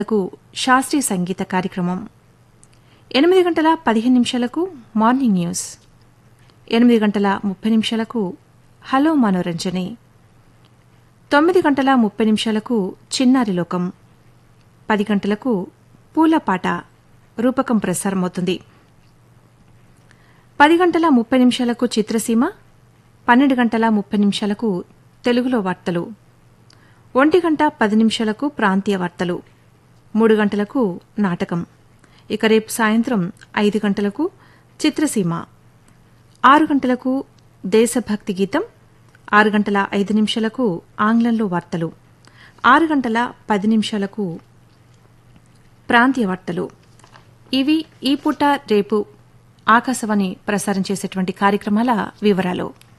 కు శాస్త్రీయ సంగీత కార్యక్రమం ఎనిమిది గంటల పదిహేను నిమిషాలకు మార్నింగ్ న్యూస్ ఎనిమిది గంటల ముప్పై నిమిషాలకు హలో మనోరంజని తొమ్మిది గంటల ముప్పై నిమిషాలకు చిన్నారి లోకం పది గంటలకు పూలపాట రూపకం ప్రసారమవుతుంది పది గంటల ముప్పై నిమిషాలకు చిత్రసీమ పన్నెండు గంటల ముప్పై నిమిషాలకు తెలుగులో వార్తలు ఒంటి గంట పది నిమిషాలకు ప్రాంతీయ వార్తలు మూడు గంటలకు నాటకం ఇక రేపు సాయంత్రం ఐదు గంటలకు చిత్రసీమ ఆరు గంటలకు దేశభక్తి గీతం ఆరు గంటల ఐదు నిమిషాలకు ఆంగ్లంలో వార్తలు ఆరు గంటల పది నిమిషాలకు ప్రాంతీయ వార్తలు ఇవి ఈ పూట రేపు ఆకాశవాణి ప్రసారం చేసేటువంటి కార్యక్రమాల వివరాలు